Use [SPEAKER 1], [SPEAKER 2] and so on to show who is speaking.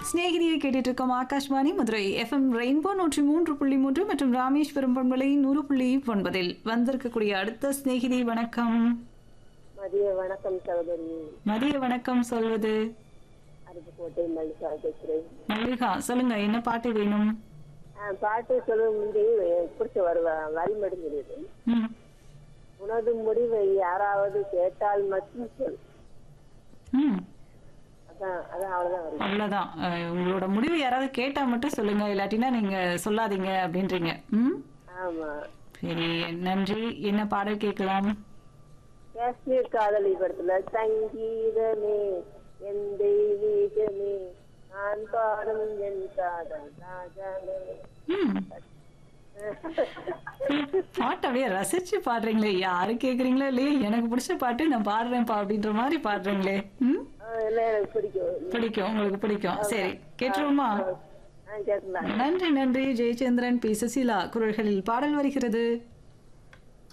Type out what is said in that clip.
[SPEAKER 1] சிநேகிதியை கேட்டுட்டு இருக்கோம் Akashvani Madurai FM rainbow நூற்றி மூன்று புள்ளி மூன்று மற்றும் ராமேஸ்வரம் பண்பலை நூறு புள்ளி ஒன்பதில் வந்திருக்கக்கூடிய அடுத்த சிநேகிதி வணக்கம்
[SPEAKER 2] மதிய வணக்கம் சகோதரி
[SPEAKER 1] மதிய வணக்கம் சொல்வது
[SPEAKER 2] அருப்புக்கோட்டை மல்லிகா பேசுறேன்
[SPEAKER 1] மல்லிகா சொல்லுங்க என்ன பாட்டு வேணும்
[SPEAKER 2] ஆ, பாட்டு சொல்ல முந்தி பிடிச்ச வரு வரி மடுங்கிறது
[SPEAKER 1] ம்,
[SPEAKER 2] உனது முடிவை யாராவது கேட்டால் மட்டும் சொல்
[SPEAKER 1] ம்
[SPEAKER 2] அதான் அதான் அவ்வளவுதான் வரும்
[SPEAKER 1] அவ்வளோதான் அஹ், உங்களோட முடிவு யாராவது கேட்டா மட்டும் சொல்லுங்க இல்லாட்டினா நீங்க சொல்லாதீங்க அப்படின்றீங்க ம்
[SPEAKER 2] ஆமா
[SPEAKER 1] சரி நன்றி என்ன பாடல் கேட்கலாம்
[SPEAKER 2] காஷ்மீர் காதலி படத்துல சங்கீதமே என் தெய்வீகமே நான் பாடும் என் காதல் ராஜாவே
[SPEAKER 1] ம் பாட்டு அப்படியே ரசிச்சு பாடுறீங்களே யாரு கேக்குறீங்களோ இல்லையே எனக்கு பிடிச்ச பாட்டு நான் பாடுறேன்ப்பா அப்படின்ற மாதிரி பாடுறீங்களே ம்
[SPEAKER 2] ஆ, எல்லாம் எனக்கு பிடிக்கும்
[SPEAKER 1] பிடிக்கும் உங்களுக்கு பிடிக்கும் சரி கேட்டுருவோமா
[SPEAKER 2] ஆ கேட்கலாம்
[SPEAKER 1] நன்றி நன்றி ஜெயச்சந்திரன் பி சுசீலா குரல்களில் பாடல் வருகிறது